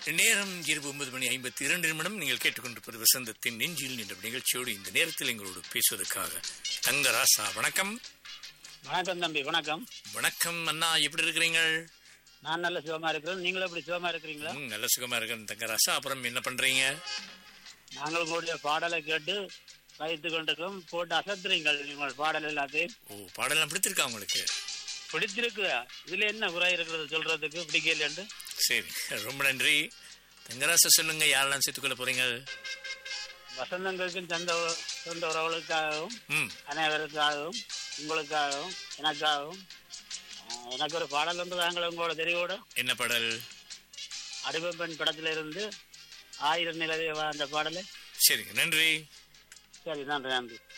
நேரம் இரவு ஒன்பது மணி ஐம்பத்தி இரண்டு நிமிடம் நீங்கள் கேட்டுக்கொண்டிருப்பது வசந்தத்தின் நெஞ்சில் என்ற நிகழ்ச்சியோடு இந்த நேரத்தில் எங்களோடு பேசுவதற்காக தங்கராசா வணக்கம் வணக்கம் தம்பி வணக்கம் வணக்கம் அண்ணா எப்படி இருக்கிறீங்க நான் நல்ல சுகமா இருக்கிறேன் நீங்களும் எப்படி சுகமா இருக்கிறீங்களா ம், நல்ல சுகமா இருக்கேன் தங்கராசா அப்புறம் என்ன பண்றீங்க நாங்கள் உங்களுடைய பாடலை கேட்டு வைத்து கொண்டிருக்கிறோம் போட்டு அசத்துறீங்கள் உங்கள் பாடல் எல்லாத்தையும் ஓ பாடலாம் பிடித்திருக்கா உங்களுக்கு பிடிச்சிருக்கு இதுல என்ன குறை இருக்கிறது சொல்றதுக்கு பிடிக்கலன்னு சரி ரொம்ப நன்றி தங்கராசா சொல்லுங்க யாரெல்லாம் சேர்த்துக்கொள்ள போறீங்க வசந்தங்களுக்கும் சொந்த உற- சொந்த உறவுகளுக்காகவும் ம் அனைவருக்காகவும் உங்களுக்காகவும் எனக்காகவும் ஆஹ், எனக்கு ஒரு பாடல் ஒன்று தாங்கள் உங்களோட தெரிவோட என்ன பாடல் அடிபம்பெண் படத்துல இருந்து ஆயிரம் நிலவே வா அந்த பாடலை சரிங்க நன்றி சரி நன்றி நன்றி